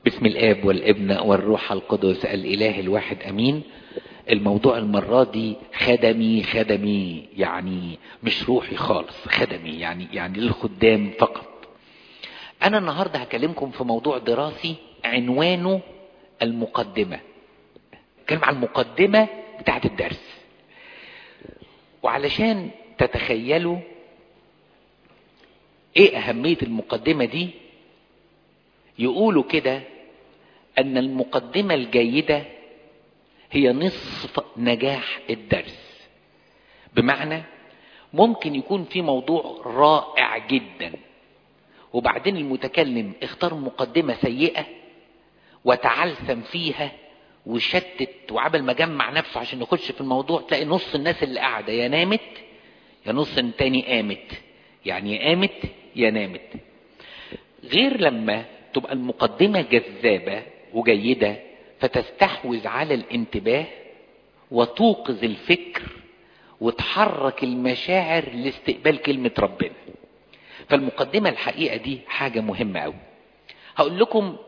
باسم الاب والابن والروح القدس الاله الواحد امين الموضوع المرة دي خدمي خدمي يعني مش روحي خالص خدمي يعني يعني للخدام فقط انا النهاردة هكلمكم في موضوع دراسي عنوانه المقدمة كلمة عن المقدمة بتاعت الدرس وعلشان تتخيلوا ايه اهمية المقدمة دي يقولوا كده ان المقدمة الجيدة هي نصف نجاح الدرس بمعنى ممكن يكون في موضوع رائع جدا وبعدين المتكلم اختار مقدمة سيئة وتعلثم فيها وشتت وعمل ما جمع نفسه عشان يخش في الموضوع تلاقي نص الناس اللي قاعدة يا نامت يا نص التاني قامت يعني يا قامت يا نامت غير لما تبقى المقدمة جذابة وجيدة فتستحوذ على الانتباه وتوقظ الفكر وتحرك المشاعر لاستقبال كلمة ربنا فالمقدمة الحقيقة دي حاجة مهمة أوي هقول لكم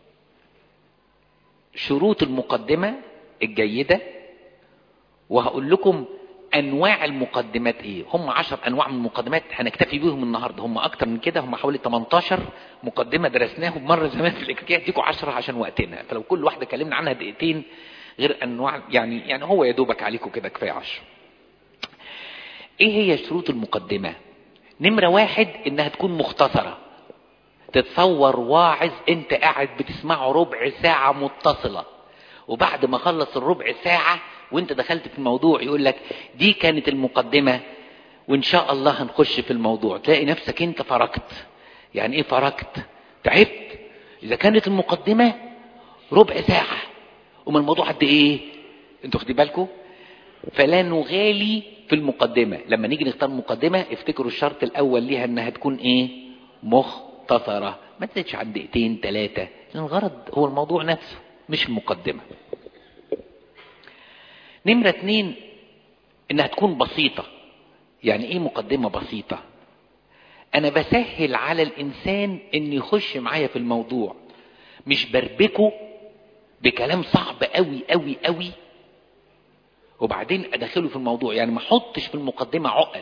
شروط المقدمة الجيدة وهقول لكم انواع المقدمات ايه هم عشر انواع من المقدمات هنكتفي بيهم النهارده هم اكتر من كده هم حوالي 18 مقدمه درسناهم مره زمان في الاكتيكيه اديكم 10 عشان وقتنا فلو كل واحده اتكلمنا عنها دقيقتين غير انواع يعني يعني هو يا دوبك عليكم كده كفايه 10 ايه هي شروط المقدمه نمره واحد انها تكون مختصره تتصور واعظ انت قاعد بتسمعه ربع ساعه متصله وبعد ما خلص الربع ساعه وانت دخلت في الموضوع يقول لك دي كانت المقدمة وان شاء الله هنخش في الموضوع تلاقي نفسك انت فركت يعني ايه فركت تعبت اذا كانت المقدمة ربع ساعة وما الموضوع قد ايه انتوا خدي بالكم فلا نغالي في المقدمة لما نيجي نختار مقدمة افتكروا الشرط الاول ليها انها تكون ايه مختصرة ما تزيدش عن دقيقتين ثلاثة لان الغرض هو الموضوع نفسه مش المقدمة نمرة اتنين انها تكون بسيطة يعني ايه مقدمة بسيطة انا بسهل على الانسان ان يخش معايا في الموضوع مش بربكه بكلام صعب قوي قوي قوي وبعدين ادخله في الموضوع يعني ما احطش في المقدمة عقد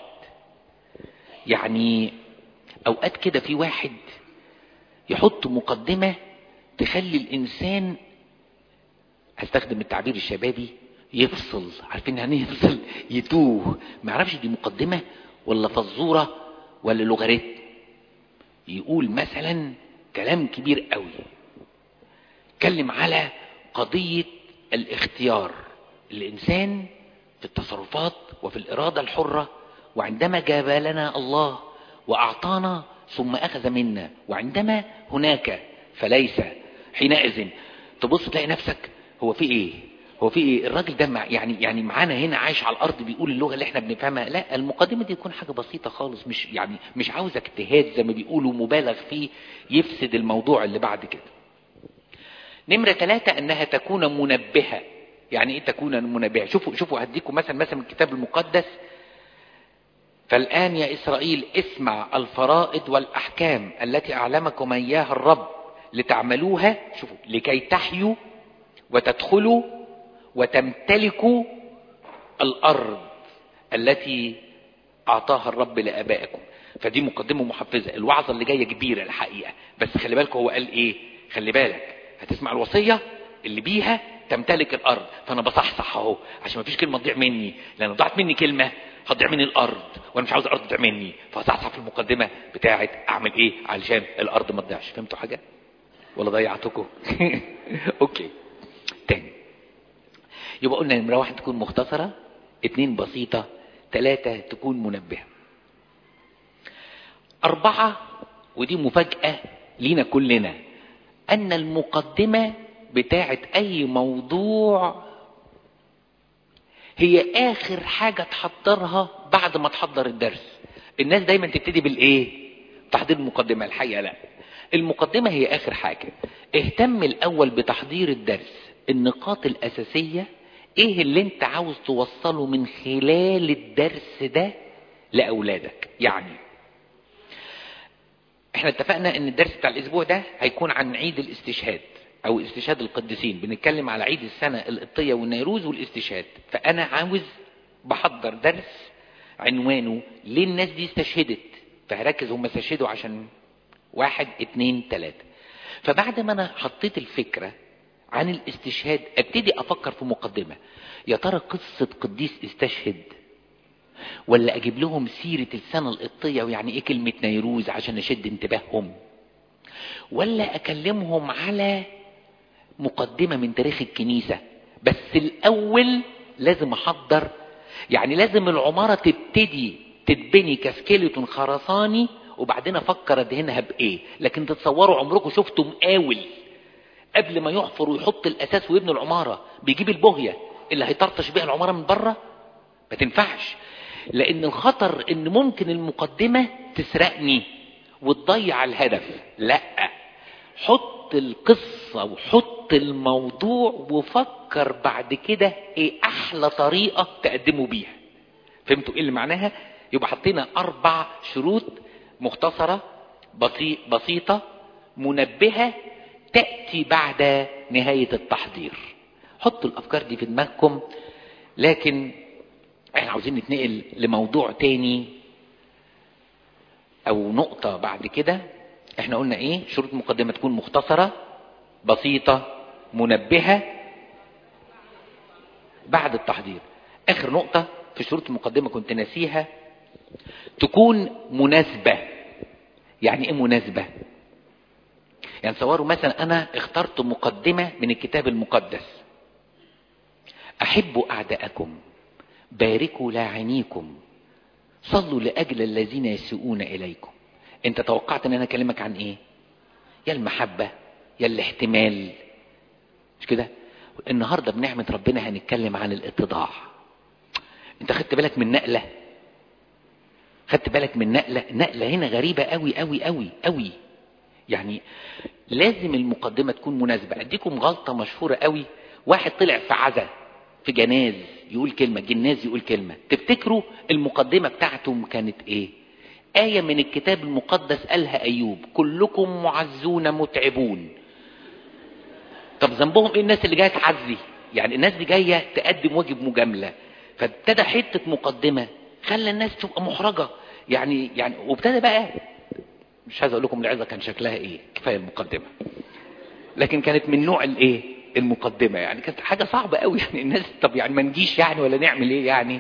يعني اوقات كده في واحد يحط مقدمة تخلي الانسان هستخدم التعبير الشبابي يفصل عارفين يعني يفصل يتوه ما يعرفش دي مقدمة ولا فزورة ولا لوغاريتم يقول مثلا كلام كبير قوي اتكلم على قضية الاختيار الإنسان في التصرفات وفي الإرادة الحرة وعندما جاب لنا الله وأعطانا ثم أخذ منا وعندما هناك فليس حينئذ تبص تلاقي نفسك هو في ايه هو في ايه الراجل ده مع يعني يعني معانا هنا عايش على الارض بيقول اللغه اللي احنا بنفهمها لا المقدمه دي تكون حاجه بسيطه خالص مش يعني مش عاوز اجتهاد زي ما بيقولوا مبالغ فيه يفسد الموضوع اللي بعد كده نمره ثلاثة انها تكون منبهه يعني ايه تكون منبهه شوفوا شوفوا هديكم مثلا مثلا من الكتاب المقدس فالان يا اسرائيل اسمع الفرائض والاحكام التي اعلمكم اياها الرب لتعملوها شوفوا لكي تحيوا وتدخلوا وتمتلكوا الأرض التي أعطاها الرب لآبائكم فدي مقدمة محفزة الوعظة اللي جاية كبيرة الحقيقة بس خلي بالك هو قال إيه خلي بالك هتسمع الوصية اللي بيها تمتلك الأرض فأنا بصحصح أهو عشان ما فيش كلمة تضيع مني لأن ضاعت مني كلمة هتضيع مني الأرض وأنا مش عاوز الأرض تضيع مني فهصحصح في المقدمة بتاعت أعمل إيه علشان الأرض ما تضيعش فهمتوا حاجة ولا ضيعتكم أوكي تاني يبقى قلنا نمرة واحد تكون مختصرة اتنين بسيطة تلاتة تكون منبهة أربعة ودي مفاجأة لينا كلنا أن المقدمة بتاعت أي موضوع هي آخر حاجة تحضرها بعد ما تحضر الدرس الناس دايما تبتدي بالإيه تحضير المقدمة الحقيقة لا المقدمة هي آخر حاجة اهتم الأول بتحضير الدرس النقاط الأساسية ايه اللي انت عاوز توصله من خلال الدرس ده لأولادك يعني احنا اتفقنا ان الدرس بتاع الاسبوع ده هيكون عن عيد الاستشهاد او استشهاد القديسين بنتكلم على عيد السنة القبطية والنيروز والاستشهاد فانا عاوز بحضر درس عنوانه ليه الناس دي استشهدت فهركز هم استشهدوا عشان واحد اتنين تلاتة فبعد ما انا حطيت الفكرة عن الاستشهاد ابتدي افكر في مقدمة يا ترى قصة قديس استشهد ولا اجيب لهم سيرة السنة القبطية ويعني ايه كلمة نيروز عشان اشد انتباههم ولا اكلمهم على مقدمة من تاريخ الكنيسة بس الاول لازم احضر يعني لازم العمارة تبتدي تتبني كسكيلتون خرساني وبعدين افكر ادهنها بايه لكن تتصوروا عمركم شفتوا مقاول قبل ما يحفر ويحط الاساس ويبني العمارة بيجيب البهية اللي هيطرطش بيها العمارة من بره ما تنفعش لان الخطر ان ممكن المقدمة تسرقني وتضيع الهدف لا حط القصة وحط الموضوع وفكر بعد كده ايه احلى طريقة تقدمه بيها فهمتوا ايه اللي معناها يبقى حطينا اربع شروط مختصرة بسيط بسيطة منبهة تأتي بعد نهاية التحضير حطوا الافكار دي في دماغكم لكن احنا عاوزين نتنقل لموضوع تاني او نقطة بعد كده احنا قلنا ايه شروط مقدمة تكون مختصرة بسيطة منبهة بعد التحضير اخر نقطة في شروط المقدمة كنت ناسيها تكون مناسبة يعني ايه مناسبة يعني تصوروا مثلا انا اخترت مقدمة من الكتاب المقدس احبوا اعداءكم باركوا لاعنيكم صلوا لاجل الذين يسيئون اليكم انت توقعت ان انا اكلمك عن ايه يا المحبة يا الاحتمال مش كده النهاردة بنعمة ربنا هنتكلم عن الاتضاع انت خدت بالك من نقلة خدت بالك من نقلة نقلة هنا غريبة قوي قوي قوي قوي يعني لازم المقدمة تكون مناسبة اديكم غلطة مشهورة قوي واحد طلع في عزا في جناز يقول كلمة جناز يقول كلمة تفتكروا المقدمة بتاعته كانت ايه آية من الكتاب المقدس قالها أيوب كلكم معزون متعبون طب ذنبهم ايه الناس اللي جايه تعزي يعني الناس دي جايه تقدم واجب مجامله فابتدى حته مقدمه خلى الناس تبقى محرجه يعني يعني وابتدى بقى مش عايز اقول لكم العظه كان شكلها ايه كفايه المقدمه لكن كانت من نوع الايه المقدمه يعني كانت حاجه صعبه قوي يعني الناس طب يعني ما نجيش يعني ولا نعمل ايه يعني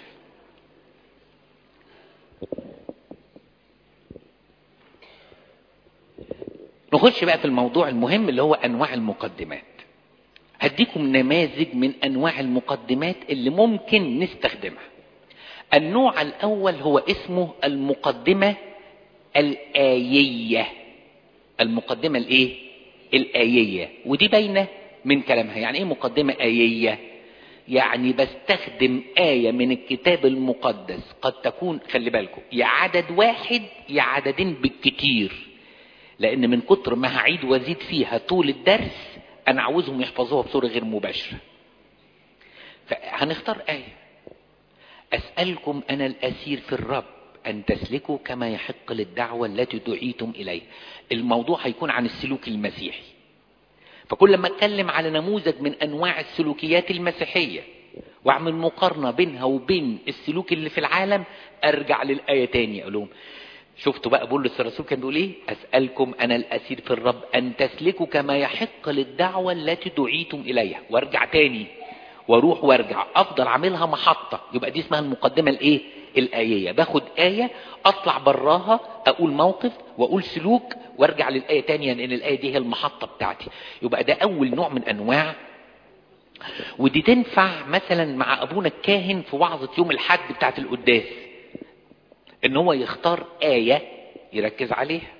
نخش بقى في الموضوع المهم اللي هو انواع المقدمات هديكم نماذج من انواع المقدمات اللي ممكن نستخدمها النوع الاول هو اسمه المقدمة الايية المقدمة الايه الايية ودي باينة من كلامها يعني ايه مقدمة ايية يعني بستخدم آية من الكتاب المقدس قد تكون خلي بالكم يا عدد واحد يا عددين بالكتير لان من كتر ما هعيد وازيد فيها طول الدرس انا عاوزهم يحفظوها بصورة غير مباشرة فهنختار آية اسألكم انا الاسير في الرب ان تسلكوا كما يحق للدعوة التي دعيتم اليه الموضوع هيكون عن السلوك المسيحي فكل ما اتكلم على نموذج من انواع السلوكيات المسيحية واعمل مقارنة بينها وبين السلوك اللي في العالم ارجع للآية تاني اقول لهم شفتوا بقى بولس الرسول كان بيقول ايه اسالكم انا الاسير في الرب ان تسلكوا كما يحق للدعوه التي دعيتم اليها وارجع تاني واروح وارجع افضل اعملها محطه يبقى دي اسمها المقدمه الايه الاييه باخد ايه اطلع براها اقول موقف واقول سلوك وارجع للايه تانية لان الايه دي هي المحطه بتاعتي يبقى ده اول نوع من انواع ودي تنفع مثلا مع ابونا الكاهن في وعظه يوم الحد بتاعت القداس ان هو يختار آية يركز عليها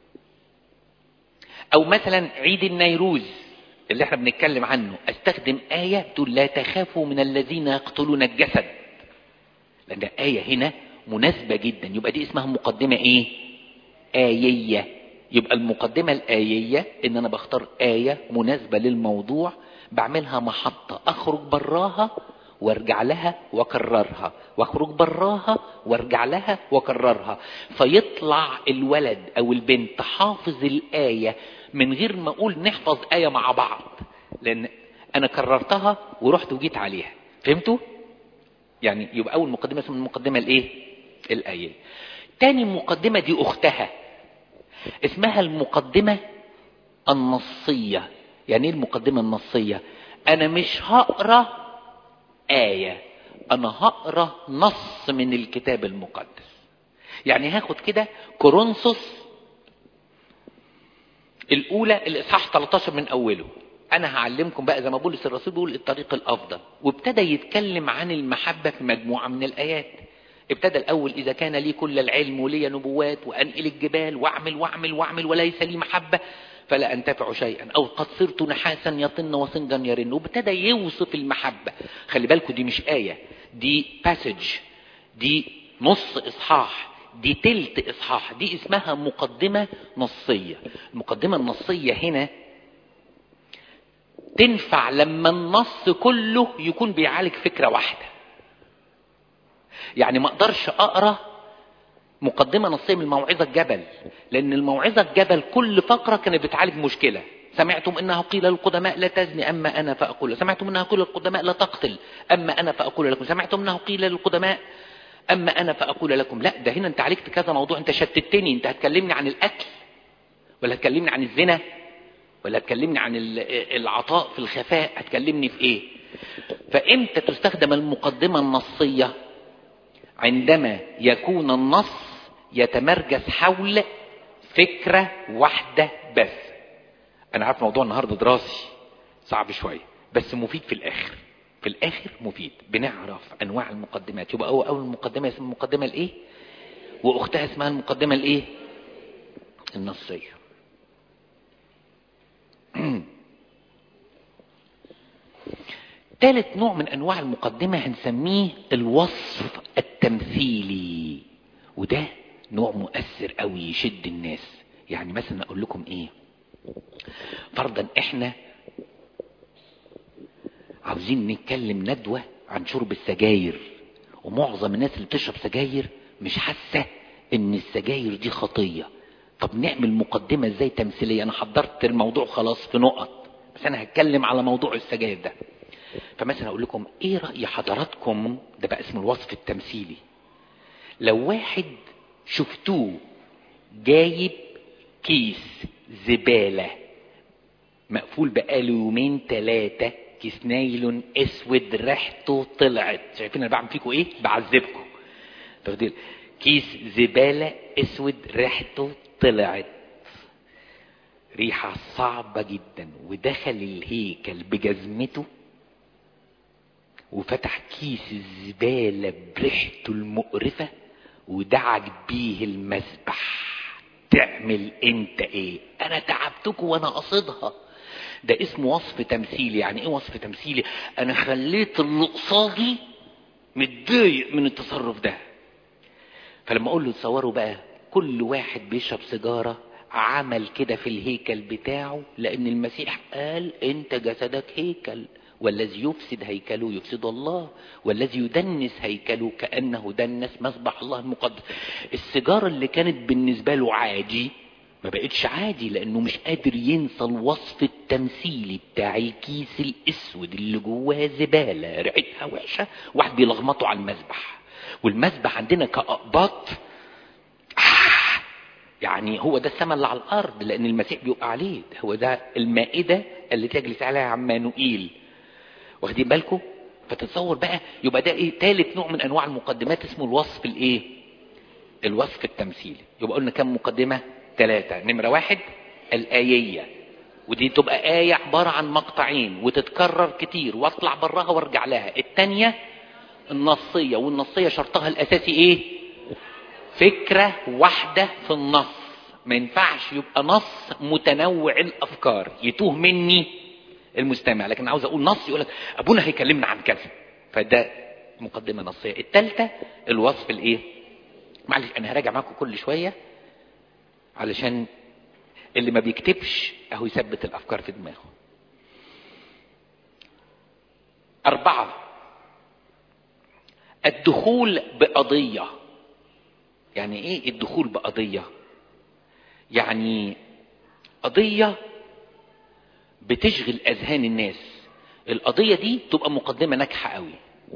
او مثلا عيد النيروز اللي احنا بنتكلم عنه استخدم آية تقول لا تخافوا من الذين يقتلون الجسد لان آية هنا مناسبة جدا يبقى دي اسمها مقدمة ايه آيية يبقى المقدمة الآيية ان انا بختار آية مناسبة للموضوع بعملها محطة اخرج براها وارجع لها واكررها واخرج براها وارجع لها واكررها فيطلع الولد او البنت حافظ الايه من غير ما اقول نحفظ ايه مع بعض لان انا كررتها ورحت وجيت عليها فهمتوا يعني يبقى اول مقدمه اسمها المقدمه الايه الايه تاني مقدمه دي اختها اسمها المقدمه النصيه يعني ايه المقدمه النصيه انا مش هقرا ايه انا هقرا نص من الكتاب المقدس يعني هاخد كده كورنثوس الاولى الاصحاح 13 من اوله انا هعلمكم بقى زي ما بولس الرسول بيقول الطريق الافضل وابتدى يتكلم عن المحبه في مجموعه من الايات ابتدى الاول اذا كان لي كل العلم ولي نبوات وانقل الجبال واعمل واعمل واعمل وليس لي محبه فلا انتفع شيئا او قد صرت نحاسا يطن وصنجا يرن وابتدى يوصف المحبه خلي بالكم دي مش ايه دي باسج دي نص اصحاح دي تلت اصحاح دي اسمها مقدمه نصيه المقدمه النصيه هنا تنفع لما النص كله يكون بيعالج فكره واحده يعني ما اقدرش اقرا مقدمه نصيه من موعظه الجبل لان الموعظه الجبل كل فقره كانت بتعالج مشكله سمعتم انه قيل للقدماء لا تزني اما انا فاقول سمعتم انه قيل للقدماء لا تقتل اما انا فاقول لكم سمعتم انه قيل للقدماء اما انا فاقول لكم لا ده هنا انت عالجت كذا موضوع انت شتتني انت هتكلمني عن الاكل ولا هتكلمني عن الزنا ولا هتكلمني عن العطاء في الخفاء هتكلمني في ايه فامتى تستخدم المقدمه النصيه عندما يكون النص يتمركز حول فكره واحده بس انا عارف موضوع النهارده دراسي صعب شويه بس مفيد في الاخر في الاخر مفيد بنعرف انواع المقدمات يبقى اول اول مقدمه اسمها المقدمه الايه واختها اسمها المقدمه الايه النصيه ثالث نوع من انواع المقدمه هنسميه الوصف التمثيلي وده نوع مؤثر قوي يشد الناس يعني مثلا اقول لكم ايه فرضا احنا عاوزين نتكلم ندوة عن شرب السجاير ومعظم الناس اللي بتشرب سجاير مش حاسة ان السجاير دي خطية طب نعمل مقدمة ازاي تمثيلية انا حضرت الموضوع خلاص في نقط بس انا هتكلم على موضوع السجاير ده فمثلا اقول لكم ايه رأي حضراتكم ده بقى اسمه الوصف التمثيلي لو واحد شفتوه جايب كيس زبالة مقفول بقاله يومين ثلاثة كيس نايلون اسود ريحته طلعت شايفين انا بعمل فيكم ايه بعذبكم تاخدين كيس زبالة اسود ريحته طلعت ريحة صعبة جدا ودخل الهيكل بجزمته وفتح كيس الزبالة بريحته المقرفة ودعك بيه المسبح تعمل انت ايه انا تعبتكم وانا قصدها ده اسمه وصف تمثيلي يعني ايه وصف تمثيلي انا خليت اللي قصادي متضايق من التصرف ده فلما اقول له تصوروا بقى كل واحد بيشرب سيجاره عمل كده في الهيكل بتاعه لان المسيح قال انت جسدك هيكل والذي يفسد هيكله يفسد الله والذي يدنس هيكله كأنه دنس مسبح الله المقدس السيجارة اللي كانت بالنسبة له عادي ما بقتش عادي لانه مش قادر ينسى الوصف التمثيلي بتاع الكيس الاسود اللي جواه زبالة ريحتها وحشة واحد بيلغمطه على المسبح والمسبح عندنا كأقباط آه يعني هو ده السماء اللي على الارض لان المسيح بيبقى عليه هو ده المائدة اللي تجلس عليها عمانوئيل واخدين بالكم فتتصور بقى يبقى ده ايه ثالث نوع من انواع المقدمات اسمه الوصف الايه الوصف التمثيلي يبقى قلنا كم مقدمة ثلاثة نمرة واحد الآيية ودي تبقى آية عبارة عن مقطعين وتتكرر كتير واطلع براها وارجع لها التانية النصية والنصية شرطها الأساسي ايه فكرة واحدة في النص ما ينفعش يبقى نص متنوع الأفكار يتوه مني المستمع لكن عاوز اقول نص يقول لك ابونا هيكلمنا عن كذا فده مقدمه نصيه الثالثه الوصف الايه معلش انا هراجع معاكم كل شويه علشان اللي ما بيكتبش اهو يثبت الافكار في دماغه اربعه الدخول بقضية يعني ايه الدخول بقضية يعني قضية بتشغل اذهان الناس القضية دي تبقى مقدمة ناجحة قوي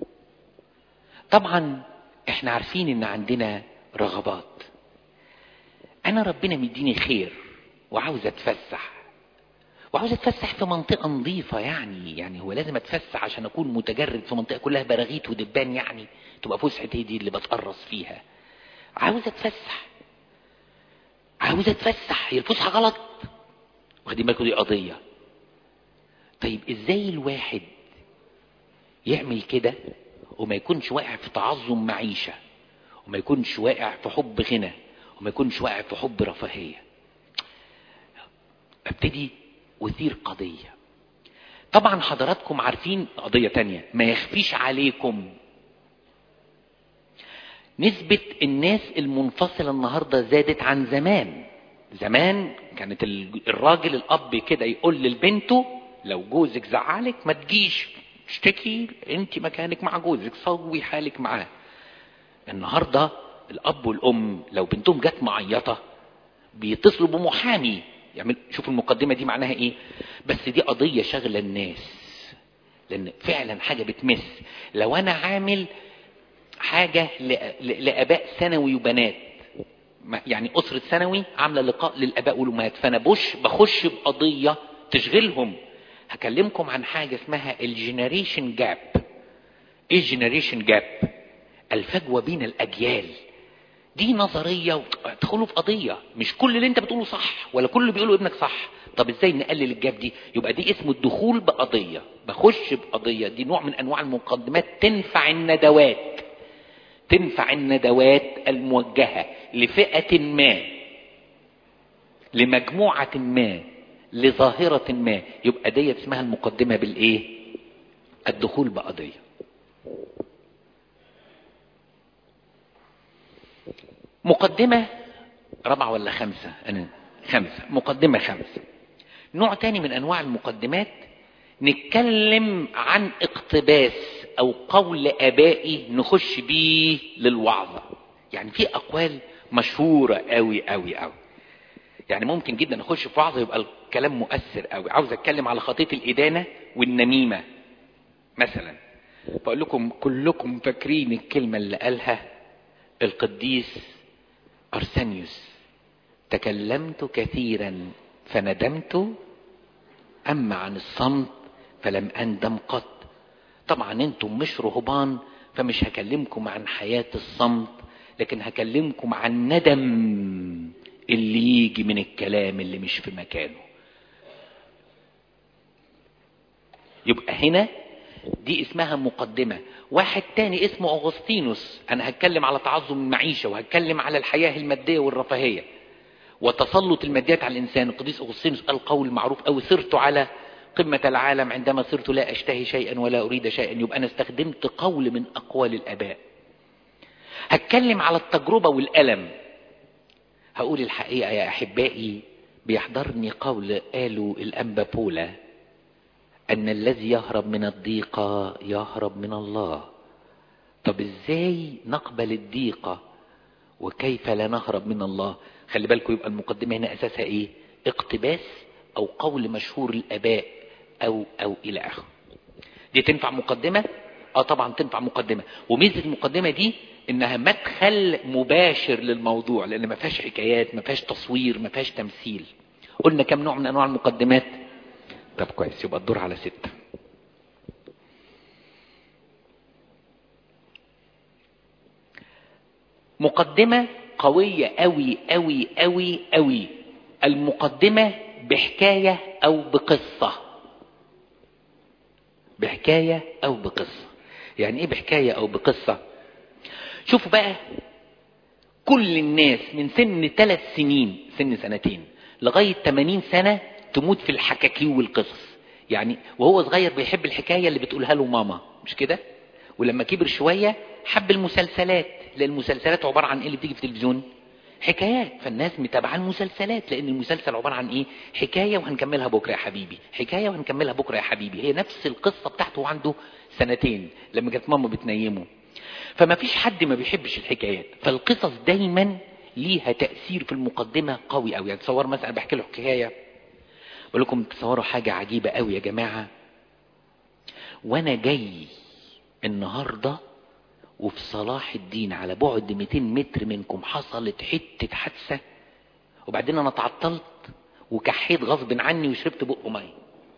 طبعا احنا عارفين ان عندنا رغبات انا ربنا مديني خير وعاوز اتفسح وعاوز اتفسح في منطقة نظيفة يعني يعني هو لازم اتفسح عشان اكون متجرد في منطقة كلها براغيث ودبان يعني تبقى فسحتي دي اللي بتقرص فيها عاوز اتفسح عاوز اتفسح هي الفسحة غلط واخدين بالكم دي قضية طيب ازاي الواحد يعمل كده وما يكونش واقع في تعظم معيشة وما يكونش واقع في حب غنى وما يكونش واقع في حب رفاهية ابتدي أثير قضية طبعا حضراتكم عارفين قضية تانية ما يخفيش عليكم نسبة الناس المنفصلة النهاردة زادت عن زمان زمان كانت الراجل الأب كده يقول لبنته لو جوزك زعلك ما تجيش اشتكي انت مكانك مع جوزك سوي حالك معاه النهاردة الأب والأم لو بنتهم جت معيطة بيتصلوا بمحامي يعمل شوف المقدمة دي معناها ايه بس دي قضية شغلة الناس لأن فعلا حاجة بتمس لو أنا عامل حاجة لآباء ثانوي وبنات يعني أسرة ثانوي عاملة لقاء للآباء والأمهات فأنا بش بخش بقضية تشغلهم هكلمكم عن حاجة اسمها الجنريشن جاب ايه الجنريشن جاب الفجوة بين الأجيال دي نظرية تدخلوا في قضية مش كل اللي انت بتقوله صح ولا كل اللي بيقوله ابنك صح طب ازاي نقلل الجاب دي يبقى دي اسمه الدخول بقضية بخش بقضية دي نوع من انواع المقدمات تنفع الندوات تنفع الندوات الموجهة لفئة ما لمجموعة ما لظاهرة ما يبقى ديت اسمها المقدمة بالايه الدخول بقضية مقدمة رابعة ولا خمسة أنا خمسة مقدمة خمسة نوع تاني من أنواع المقدمات نتكلم عن اقتباس أو قول آبائي نخش بيه للوعظة يعني في أقوال مشهورة قوي قوي قوي يعني ممكن جدا اخش في وعظه يبقى الكلام مؤثر قوي عاوز اتكلم على خطيه الادانه والنميمه مثلا بقول لكم كلكم فاكرين الكلمه اللي قالها القديس ارسانيوس تكلمت كثيرا فندمت اما عن الصمت فلم اندم قط طبعا انتم مش رهبان فمش هكلمكم عن حياه الصمت لكن هكلمكم عن ندم اللي يجي من الكلام اللي مش في مكانه يبقى هنا دي اسمها مقدمة واحد تاني اسمه أغسطينوس أنا هتكلم على تعظم المعيشة وهتكلم على الحياة المادية والرفاهية وتسلط الماديات على الإنسان القديس أغسطينوس قال قول معروف أو سرت على قمة العالم عندما صرت لا أشتهي شيئا ولا أريد شيئا يبقى أنا استخدمت قول من أقوال الآباء هتكلم على التجربة والألم هقول الحقيقة يا أحبائي بيحضرني قول قالوا الأنبا بولا أن الذي يهرب من الضيقة يهرب من الله طب إزاي نقبل الضيقة وكيف لا نهرب من الله خلي بالكم يبقى المقدمة هنا أساسها إيه اقتباس أو قول مشهور الآباء أو أو إلى آخره دي تنفع مقدمة اه طبعا تنفع مقدمة وميزة المقدمة دي انها مدخل مباشر للموضوع لان ما فيهاش حكايات ما فيهاش تصوير ما فيهاش تمثيل قلنا كم نوع من انواع المقدمات طب كويس يبقى الدور على ستة مقدمة قوية قوي قوي قوي قوي المقدمة بحكاية او بقصة بحكاية او بقصة يعني ايه بحكاية او بقصة شوفوا بقى كل الناس من سن ثلاث سنين سن سنتين لغاية 80 سنة تموت في الحكاكي والقصص يعني وهو صغير بيحب الحكاية اللي بتقولها له ماما مش كده ولما كبر شوية حب المسلسلات لأن المسلسلات عبارة عن ايه اللي بتيجي في التلفزيون حكايات فالناس متابعة المسلسلات لأن المسلسل عبارة عن ايه حكاية وهنكملها بكرة يا حبيبي حكاية وهنكملها بكرة يا حبيبي هي نفس القصة بتاعته عنده سنتين لما كانت ماما بتنيمه فما فيش حد ما بيحبش الحكايات فالقصص دايما ليها تأثير في المقدمة قوي قوي يعني تصور مثلا بحكي له حكاية بقول لكم تصوروا حاجة عجيبة قوي يا جماعة وانا جاي النهاردة وفي صلاح الدين على بعد 200 متر منكم حصلت حتة حادثة وبعدين انا تعطلت وكحيت غصب عني وشربت بق ميه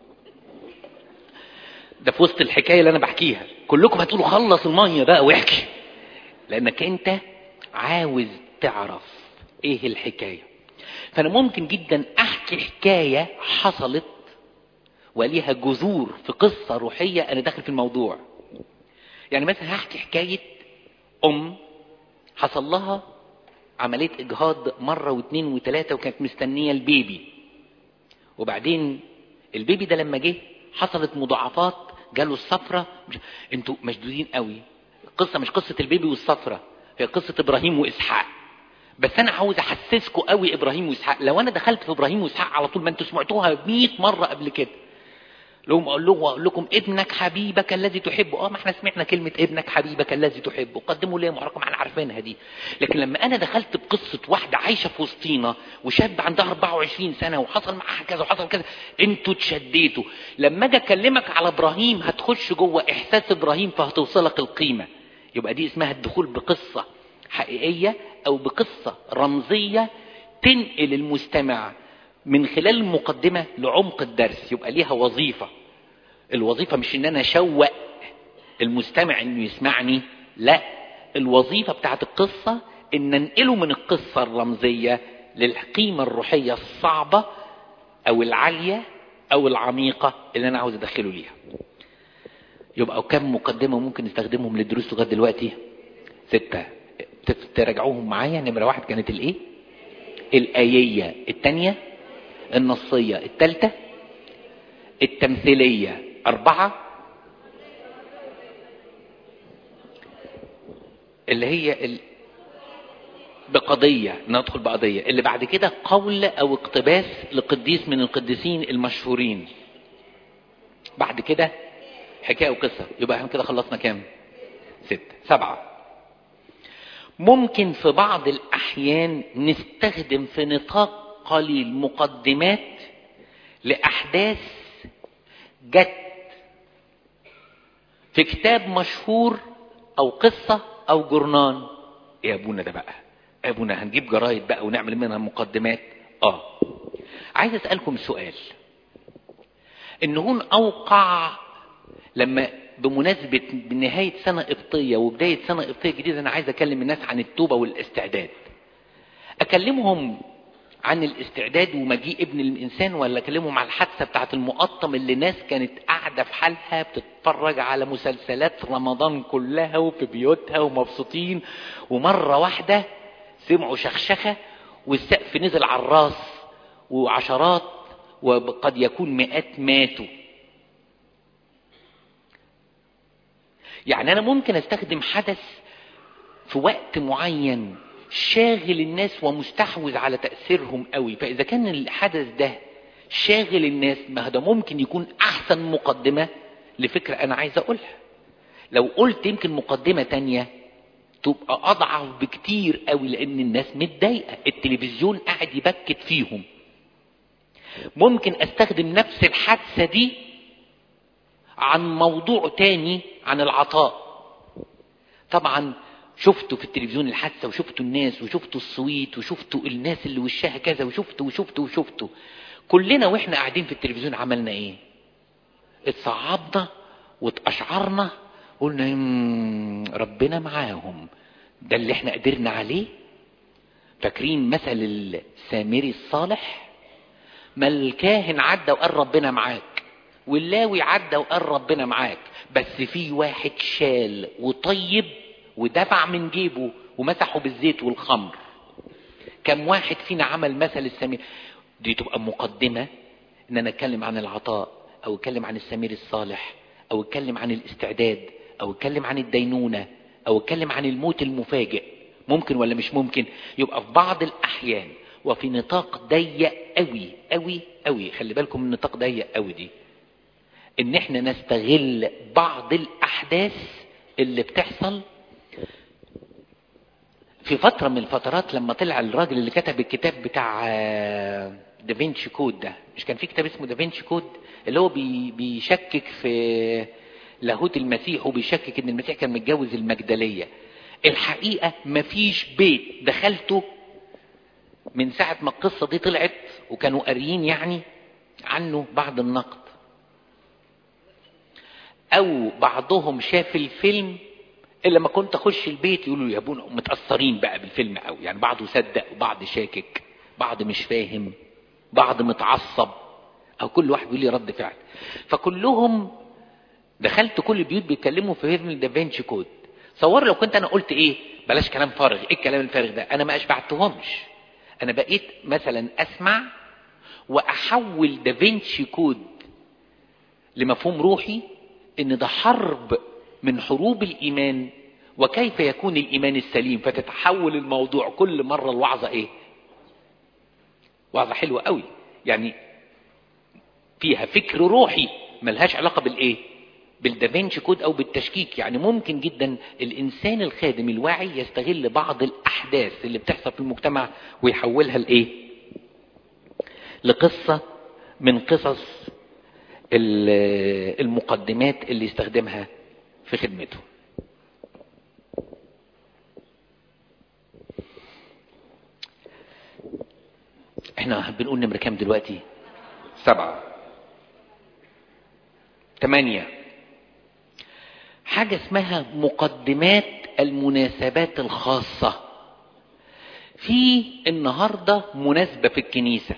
ده في وسط الحكايه اللي انا بحكيها كلكم هتقولوا خلص الميه بقى واحكي لانك انت عاوز تعرف ايه الحكايه فانا ممكن جدا احكي حكايه حصلت وليها جذور في قصه روحيه انا داخل في الموضوع يعني مثلا هحكي حكايه ام حصل لها عمليه اجهاض مره واثنين وثلاثه وكانت مستنيه البيبي وبعدين البيبي ده لما جه حصلت مضاعفات جاله الصفرة مش... انتوا مشدودين قوي القصة مش قصة البيبي والصفرة هي قصة ابراهيم واسحاق بس انا عاوز احسسكم قوي ابراهيم واسحاق لو انا دخلت في ابراهيم واسحاق على طول ما انتوا سمعتوها 100 مرة قبل كده لهم اقول لهم اقول لكم ابنك حبيبك الذي تحبه اه ما احنا سمعنا كلمه ابنك حبيبك الذي تحبه قدموا ليه محركم احنا عارفينها دي لكن لما انا دخلت بقصه واحده عايشه في وسطينا وشاب عندها 24 سنه وحصل معاها كذا وحصل كذا انتوا اتشديتوا لما اجي اكلمك على ابراهيم هتخش جوه احساس ابراهيم فهتوصلك القيمه يبقى دي اسمها الدخول بقصه حقيقيه او بقصه رمزيه تنقل المستمع من خلال المقدمة لعمق الدرس يبقى ليها وظيفة الوظيفة مش ان انا اشوق المستمع انه يسمعني لا الوظيفة بتاعت القصة ان ننقله من القصة الرمزية للقيمة الروحية الصعبة او العالية او العميقة اللي انا عاوز ادخله ليها يبقى كم مقدمة ممكن نستخدمهم للدروس لغاية دلوقتي ستة تراجعوهم معايا نمرة واحد كانت الايه الآيية الثانية النصية الثالثة التمثيلية أربعة اللي هي ال... بقضية ندخل بقضية اللي بعد كده قول أو اقتباس لقديس من القديسين المشهورين بعد كده حكاية وقصة يبقى احنا كده خلصنا كام ستة سبعة ممكن في بعض الأحيان نستخدم في نطاق قليل مقدمات لأحداث جت في كتاب مشهور أو قصة أو جرنان يا أبونا ده بقى يا أبونا هنجيب جرايد بقى ونعمل منها مقدمات آه عايز أسألكم سؤال إن هون أوقع لما بمناسبة بنهاية سنة قبطية وبداية سنة قبطية جديدة أنا عايز أكلم الناس عن التوبة والاستعداد أكلمهم عن الاستعداد ومجيء ابن الانسان ولا اكلمهم على الحادثه بتاعت المقطم اللي ناس كانت قاعده في حالها بتتفرج على مسلسلات رمضان كلها وفي بيوتها ومبسوطين ومره واحده سمعوا شخشخه والسقف نزل على الراس وعشرات وقد يكون مئات ماتوا يعني انا ممكن استخدم حدث في وقت معين شاغل الناس ومستحوذ على تأثيرهم قوي فإذا كان الحدث ده شاغل الناس ما ده ممكن يكون أحسن مقدمة لفكرة أنا عايز أقولها لو قلت يمكن مقدمة تانية تبقى أضعف بكتير قوي لأن الناس متضايقة التلفزيون قاعد يبكت فيهم ممكن أستخدم نفس الحادثة دي عن موضوع تاني عن العطاء طبعا شفتوا في التلفزيون الحادثه وشفتوا الناس وشفتوا الصويت وشفتوا الناس اللي وشها كذا وشفتوا وشفتوا وشفتوا كلنا واحنا قاعدين في التلفزيون عملنا ايه اتصعبنا واتقشعرنا قلنا ربنا معاهم ده اللي احنا قدرنا عليه فاكرين مثل السامري الصالح ما الكاهن عدى وقال ربنا معاك واللاوي عدى وقال ربنا معاك بس في واحد شال وطيب ودفع من جيبه ومسحه بالزيت والخمر كم واحد فينا عمل مثل السمير دي تبقى مقدمة ان انا اتكلم عن العطاء او اتكلم عن السمير الصالح او اتكلم عن الاستعداد او اتكلم عن الدينونة او اتكلم عن الموت المفاجئ ممكن ولا مش ممكن يبقى في بعض الاحيان وفي نطاق ضيق قوي قوي قوي خلي بالكم من نطاق ضيق قوي دي ان احنا نستغل بعض الاحداث اللي بتحصل في فترة من الفترات لما طلع الراجل اللي كتب الكتاب بتاع دافنشي كود ده مش كان في كتاب اسمه دافنشي كود اللي هو بي بيشكك في لاهوت المسيح وبيشكك ان المسيح كان متجوز المجدلية الحقيقة مفيش بيت دخلته من ساعة ما القصة دي طلعت وكانوا قاريين يعني عنه بعض النقد او بعضهم شاف الفيلم الا لما كنت اخش البيت يقولوا يا ابونا متاثرين بقى بالفيلم قوي يعني بعض صدق وبعض شاكك بعض مش فاهم بعض متعصب او كل واحد بيقول لي رد فعل فكلهم دخلت كل البيوت بيتكلموا في فيلم دافنشي كود صور لو كنت انا قلت ايه بلاش كلام فارغ ايه الكلام الفارغ ده انا ما اشبعتهمش انا بقيت مثلا اسمع واحول دافنشي كود لمفهوم روحي ان ده حرب من حروب الايمان وكيف يكون الايمان السليم فتتحول الموضوع كل مرة الوعظة ايه وعظة حلوة قوي يعني فيها فكر روحي ملهاش علاقة بالايه بالدافنشي كود او بالتشكيك يعني ممكن جدا الانسان الخادم الواعي يستغل بعض الاحداث اللي بتحصل في المجتمع ويحولها لايه لقصة من قصص المقدمات اللي يستخدمها في خدمته احنا بنقول نمرة كام دلوقتي سبعة ثمانية حاجة اسمها مقدمات المناسبات الخاصة في النهاردة مناسبة في الكنيسة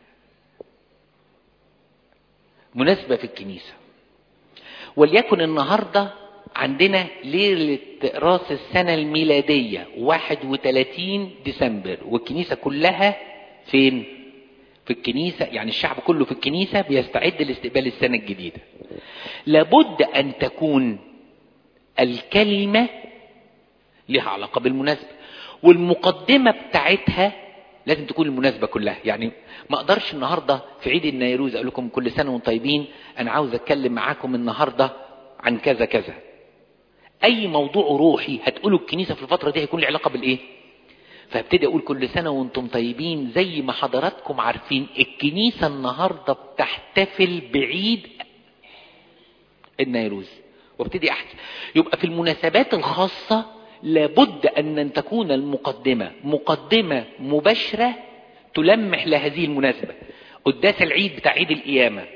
مناسبة في الكنيسة وليكن النهاردة عندنا ليلة راس السنة الميلادية 31 ديسمبر والكنيسة كلها فين في الكنيسة يعني الشعب كله في الكنيسة بيستعد لاستقبال السنة الجديدة لابد أن تكون الكلمة لها علاقة بالمناسبة والمقدمة بتاعتها لازم تكون المناسبة كلها يعني ما اقدرش النهاردة في عيد النيروز اقول لكم كل سنة وانتم طيبين انا عاوز اتكلم معاكم النهاردة عن كذا كذا اي موضوع روحي هتقوله الكنيسة في الفترة دي هيكون له علاقة بالايه فابتدي اقول كل سنة وانتم طيبين زي ما حضراتكم عارفين الكنيسة النهاردة بتحتفل بعيد النيروز وابتدي احكي يبقى في المناسبات الخاصة لابد ان تكون المقدمة مقدمة مباشرة تلمح لهذه المناسبة قداس العيد بتاع عيد القيامة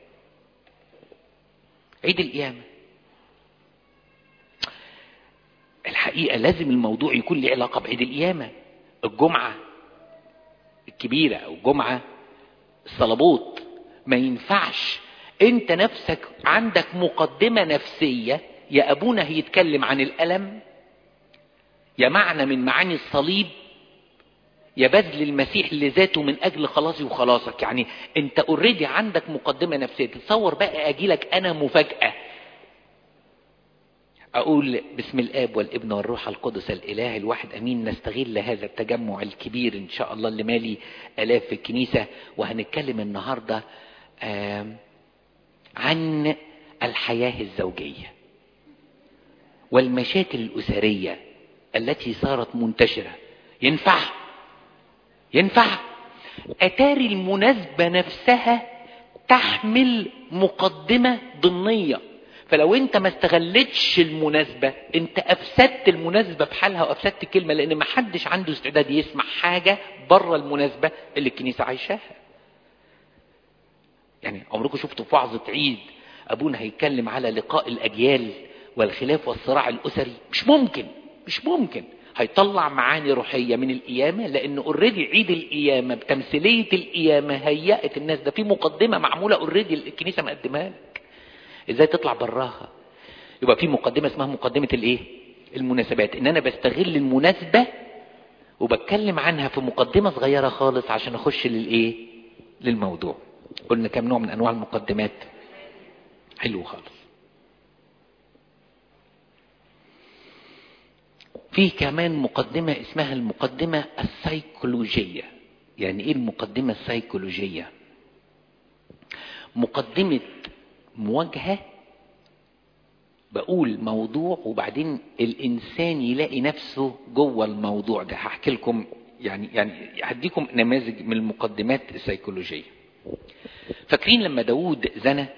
عيد القيامة الحقيقة لازم الموضوع يكون له علاقة بعيد القيامة الجمعة الكبيرة او الجمعة الصلبوت ما ينفعش انت نفسك عندك مقدمة نفسية يا ابونا هيتكلم عن الالم يا معنى من معاني الصليب يا بذل المسيح لذاته من اجل خلاصي وخلاصك يعني انت اوريدي عندك مقدمة نفسية تتصور بقى اجيلك انا مفاجأة اقول بسم الاب والابن والروح القدس الاله الواحد امين نستغل هذا التجمع الكبير ان شاء الله اللي مالي الاف في الكنيسة وهنتكلم النهاردة عن الحياة الزوجية والمشاكل الاسرية التي صارت منتشرة ينفع ينفع اتاري المناسبة نفسها تحمل مقدمة ضمنية فلو انت ما استغلتش المناسبة انت افسدت المناسبة بحالها وافسدت الكلمة لان ما حدش عنده استعداد يسمع حاجة بره المناسبة اللي الكنيسة عايشاها يعني عمركم شفتوا في وعظة عيد ابونا هيتكلم على لقاء الاجيال والخلاف والصراع الاسري مش ممكن مش ممكن هيطلع معاني روحية من القيامة لأن اوريدي عيد القيامة بتمثيلية القيامة هيأت الناس ده في مقدمة معمولة اوريدي الكنيسة مقدمها لك ازاي تطلع براها يبقى في مقدمة اسمها مقدمة الايه المناسبات ان انا بستغل المناسبة وبتكلم عنها في مقدمة صغيرة خالص عشان اخش للايه للموضوع قلنا كم نوع من انواع المقدمات حلو خالص في كمان مقدمة اسمها المقدمة السيكولوجية يعني ايه المقدمة السيكولوجية مقدمة مواجهة بقول موضوع وبعدين الانسان يلاقي نفسه جوه الموضوع ده هحكي لكم يعني يعني هديكم نماذج من المقدمات السيكولوجيه فاكرين لما داوود زنى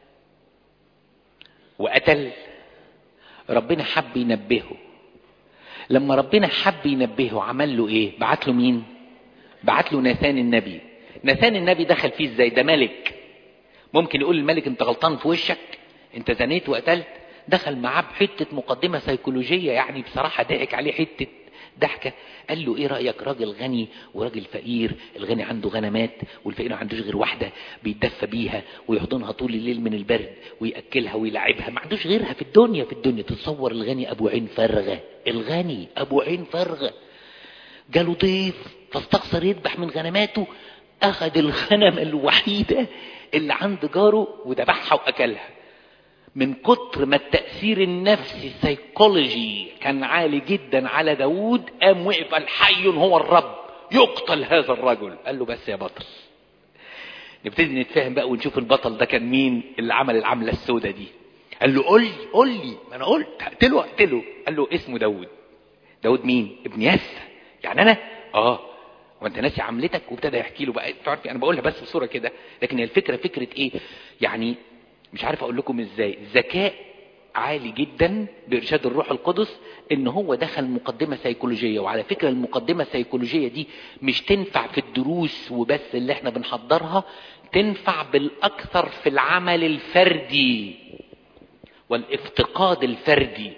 وقتل ربنا حب ينبهه لما ربنا حب ينبهه عمل له ايه بعت له مين بعت له ناثان النبي ناثان النبي دخل فيه ازاي ده ملك ممكن يقول الملك انت غلطان في وشك انت زنيت وقتلت دخل معاه بحته مقدمه سيكولوجيه يعني بصراحه ضحك عليه حته ضحكه قال له ايه رايك راجل غني وراجل فقير الغني عنده غنمات والفقير ما عندوش غير واحده بيتدفى بيها ويحضنها طول الليل من البرد وياكلها ويلعبها ما عندوش غيرها في الدنيا في الدنيا تتصور الغني ابو عين فارغه الغني ابو عين فارغه جاله ضيف فاستخسر يذبح من غنماته اخذ الغنمه الوحيده اللي عند جاره وذبحها واكلها من كتر ما التأثير النفسي السيكولوجي كان عالي جدا على داود قام وقف الحي هو الرب يقتل هذا الرجل قال له بس يا بطل نبتدي نتفاهم بقى ونشوف البطل ده كان مين اللي عمل العملة السوداء دي قال له قول لي قول لي ما انا قلت هقتله هقتله قال له اسمه داود داود مين ابن يس يعني انا اه وانت ناسي عملتك وابتدى يحكي له بقى تعرف انا بقولها بس بصوره كده لكن هي الفكره فكره ايه يعني مش عارف اقول لكم ازاي ذكاء عالي جدا بارشاد الروح القدس ان هو دخل مقدمه سيكولوجيه وعلى فكره المقدمه السيكولوجيه دي مش تنفع في الدروس وبس اللي احنا بنحضرها تنفع بالاكثر في العمل الفردي والافتقاد الفردي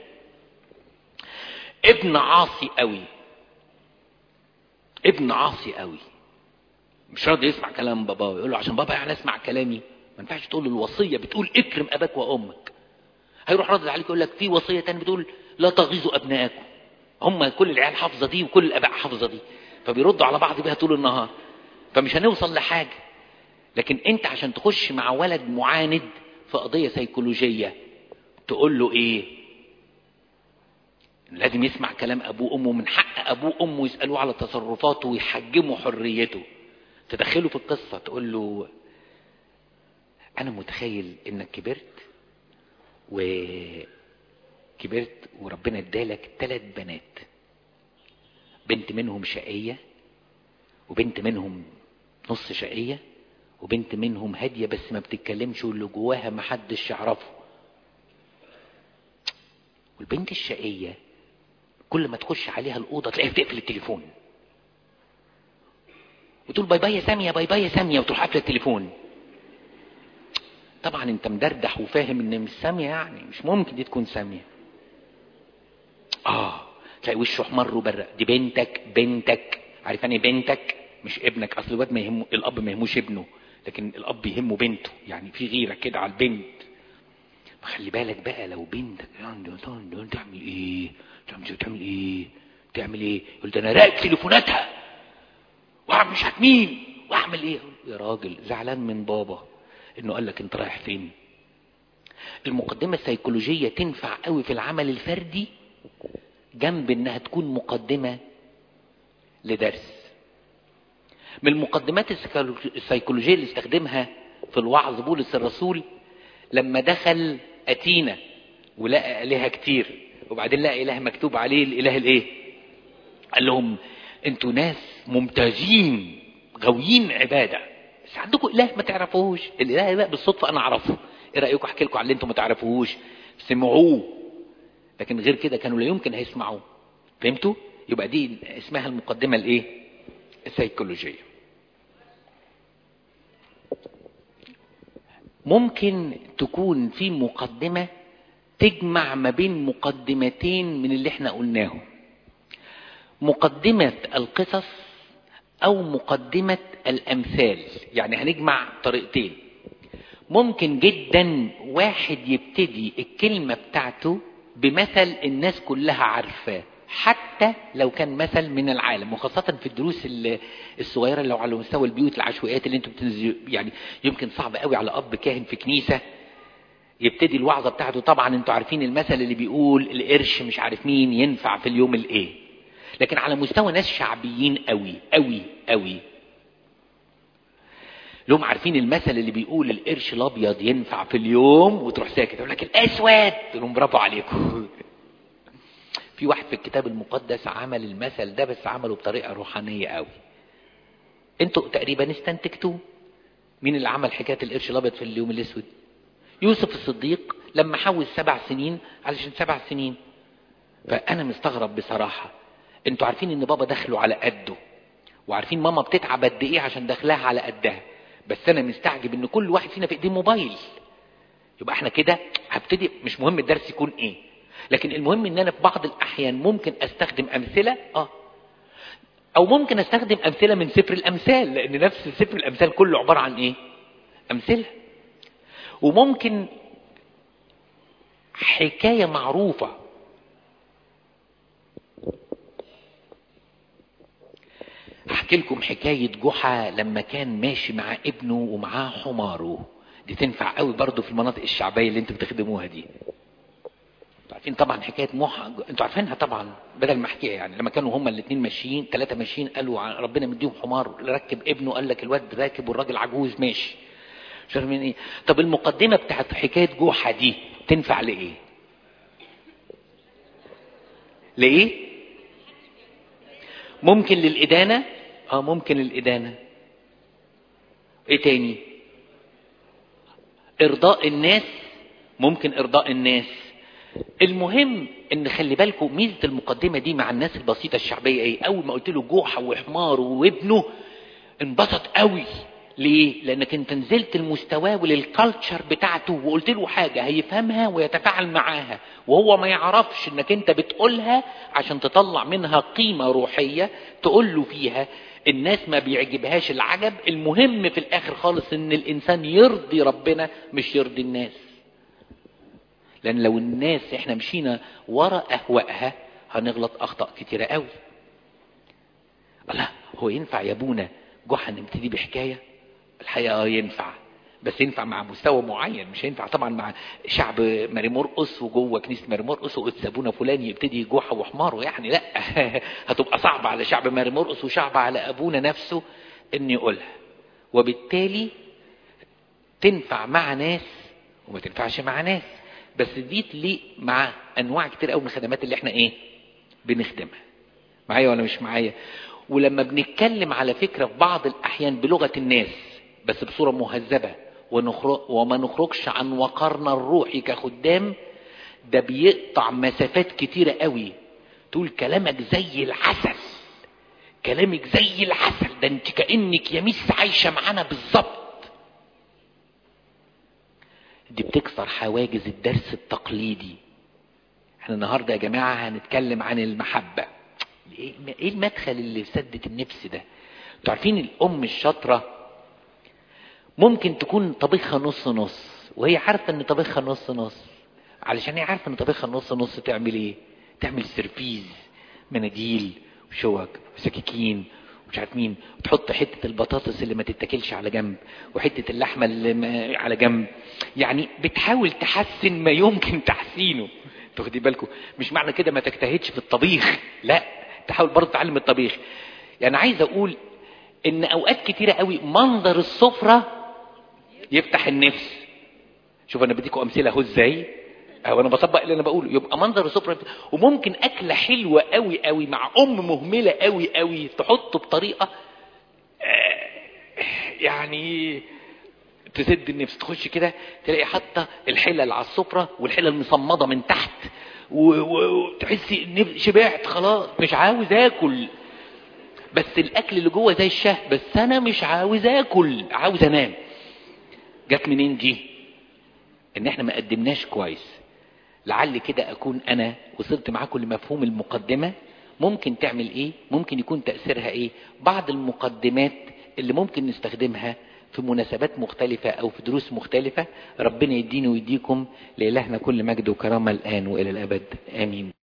ابن عاصي قوي ابن عاصي قوي مش راضي يسمع كلام باباه يقول له عشان بابا يعني اسمع كلامي ما ينفعش تقول له الوصيه بتقول اكرم اباك وامك هيروح رد عليك يقول لك في وصيه تانية بتقول لا تغيظوا ابنائكم هم كل العيال حافظه دي وكل الاباء حافظه دي فبيردوا على بعض بيها طول النهار فمش هنوصل لحاجه لكن انت عشان تخش مع ولد معاند في قضيه سيكولوجيه تقول له ايه لازم يسمع كلام ابوه وامه من حق ابوه وامه يسالوه على تصرفاته ويحجموا حريته تدخله في القصه تقول له انا متخيل انك كبرت وكبرت وربنا ادالك ثلاث بنات بنت منهم شقية وبنت منهم نص شقية وبنت منهم هادية بس ما بتتكلمش واللي جواها محدش يعرفه والبنت الشقية كل ما تخش عليها الأوضة تلاقيها بتقفل التليفون وتقول باي باي يا سامية باي باي يا سامية وتروح قافلة التليفون طبعا انت مدردح وفاهم ان مش سامية يعني مش ممكن دي تكون سامية اه تلاقي وشه احمر وبرق دي بنتك بنتك عارف يعني بنتك مش ابنك اصل الواد ما يهمه الاب ما يهموش ابنه لكن الاب يهمه بنته يعني في غيره كده على البنت خلي بالك بقى لو بنتك يعني تعمل ايه تعمل تعمل ايه تعمل ايه يقول ده انا راقب تليفوناتها واعمل مش عارف مين واعمل ايه يا راجل زعلان من بابا انه قال لك انت رايح فين المقدمه السيكولوجيه تنفع قوي في العمل الفردي جنب انها تكون مقدمه لدرس من المقدمات السيكولوجيه اللي استخدمها في الوعظ بولس الرسول لما دخل اتينا ولقى الهه كتير وبعدين لقى اله مكتوب عليه الاله الايه قال لهم انتوا ناس ممتازين غاويين عباده بس عندكم اله ما تعرفوهوش الاله ده بالصدفه انا اعرفه ايه رايكم احكي لكم على اللي انتم ما تعرفوهوش سمعوه لكن غير كده كانوا لا يمكن هيسمعوه فهمتوا يبقى دي اسمها المقدمه الايه السيكولوجيه ممكن تكون في مقدمه تجمع ما بين مقدمتين من اللي احنا قلناهم مقدمه القصص او مقدمه الامثال يعني هنجمع طريقتين ممكن جدا واحد يبتدي الكلمه بتاعته بمثل الناس كلها عارفاه حتى لو كان مثل من العالم وخاصة في الدروس الصغيرة اللي على مستوى البيوت العشوائيات اللي انتم بتنزلوا يعني يمكن صعب قوي على اب كاهن في كنيسة يبتدي الوعظة بتاعته طبعا انتوا عارفين المثل اللي بيقول القرش مش عارف مين ينفع في اليوم الايه لكن على مستوى ناس شعبيين قوي قوي قوي لهم عارفين المثل اللي بيقول القرش الابيض ينفع في اليوم وتروح ساكت يقول لك الاسود لهم برافو عليكم في واحد في الكتاب المقدس عمل المثل ده بس عمله بطريقه روحانيه قوي انتوا تقريبا استنتجتوه مين اللي عمل حكايه القرش الابيض في اليوم الاسود يوسف الصديق لما حوز سبع سنين علشان سبع سنين فانا مستغرب بصراحه انتوا عارفين ان بابا دخله على قده وعارفين ماما بتتعب قد ايه عشان دخلها على قدها بس انا مستعجب ان كل واحد فينا في ايديه موبايل يبقى احنا كده هبتدي مش مهم الدرس يكون ايه لكن المهم ان انا في بعض الاحيان ممكن استخدم امثله اه او ممكن استخدم امثله من سفر الامثال لان نفس سفر الامثال كله عباره عن ايه امثله وممكن حكايه معروفه احكي لكم حكايه جحا لما كان ماشي مع ابنه ومعاه حماره دي تنفع قوي برضه في المناطق الشعبيه اللي انتوا بتخدموها دي انتوا عارفين طبعا حكايه موحى انتوا عارفينها طبعا بدل ما احكيها يعني لما كانوا هما الاثنين ماشيين ثلاثه ماشيين قالوا ربنا مديهم حمار ركب ابنه قال لك الواد راكب والراجل عجوز ماشي مش عارف ايه طب المقدمه بتاعت حكايه جوحه دي تنفع لايه لايه ممكن للادانه اه ممكن للادانه ايه تاني ارضاء الناس ممكن ارضاء الناس المهم ان خلي بالكم ميزه المقدمه دي مع الناس البسيطه الشعبيه ايه اول ما قلت له جوحه وحمار وابنه انبسط قوي ليه لانك انت نزلت المستوى وللكالتشر بتاعته وقلت له حاجه هيفهمها ويتفاعل معاها وهو ما يعرفش انك انت بتقولها عشان تطلع منها قيمه روحيه تقول له فيها الناس ما بيعجبهاش العجب المهم في الاخر خالص ان الانسان يرضي ربنا مش يرضي الناس لان لو الناس احنا مشينا ورا اهوائها هنغلط اخطاء كتيره قوي الله هو ينفع يا ابونا جحا نبتدي بحكايه الحقيقه ينفع بس ينفع مع مستوى معين مش هينفع طبعا مع شعب ماري مرقص وجوه كنيسه ماري مرقص وقدس ابونا فلان يبتدي جحا وحماره يعني لا هتبقى صعبه على شعب ماري مرقص وشعب على ابونا نفسه ان يقولها وبالتالي تنفع مع ناس وما تنفعش مع ناس بس دي تليق مع انواع كتير قوي من الخدمات اللي احنا ايه بنخدمها معايا ولا مش معايا ولما بنتكلم على فكره في بعض الاحيان بلغه الناس بس بصوره مهذبه ونخرج وما نخرجش عن وقرنا الروحي كخدام ده بيقطع مسافات كتيره قوي تقول كلامك زي العسل كلامك زي العسل ده انت كانك يا ميس عايشه معانا بالظبط دي بتكسر حواجز الدرس التقليدي احنا النهارده يا جماعه هنتكلم عن المحبه ايه المدخل اللي سدت النفس ده انتوا عارفين الام الشاطره ممكن تكون طبيخها نص نص وهي عارفه ان طبيخها نص نص علشان هي عارفه ان طبيخها نص نص تعمل ايه تعمل سرفيز مناديل وشوك وسكاكين مش عارف مين وتحط حته البطاطس اللي ما تتاكلش على جنب وحته اللحمه اللي ما على جنب يعني بتحاول تحسن ما يمكن تحسينه تاخدي بالكم مش معنى كده ما تجتهدش في الطبيخ لا تحاول برضه تتعلم الطبيخ يعني عايز اقول ان اوقات كتيره قوي منظر السفره يفتح النفس شوف انا بديكم امثله اهو ازاي او انا بطبق اللي انا بقوله يبقى منظر السفره وممكن اكله حلوه قوي قوي مع ام مهمله قوي قوي تحطه بطريقه يعني تسد النفس تخش كده تلاقي حتى الحلل على السفره والحلل مصمده من تحت وتحسي ان شبعت خلاص مش عاوز اكل بس الاكل اللي جوه زي الشهد بس انا مش عاوز اكل عاوز انام جت منين دي ان احنا ما قدمناش كويس لعل كده اكون انا وصلت معاكم لمفهوم المقدمه ممكن تعمل ايه ممكن يكون تاثيرها ايه بعض المقدمات اللي ممكن نستخدمها في مناسبات مختلفة أو في دروس مختلفة ربنا يديني ويديكم لإلهنا كل مجد وكرامة الآن وإلى الأبد آمين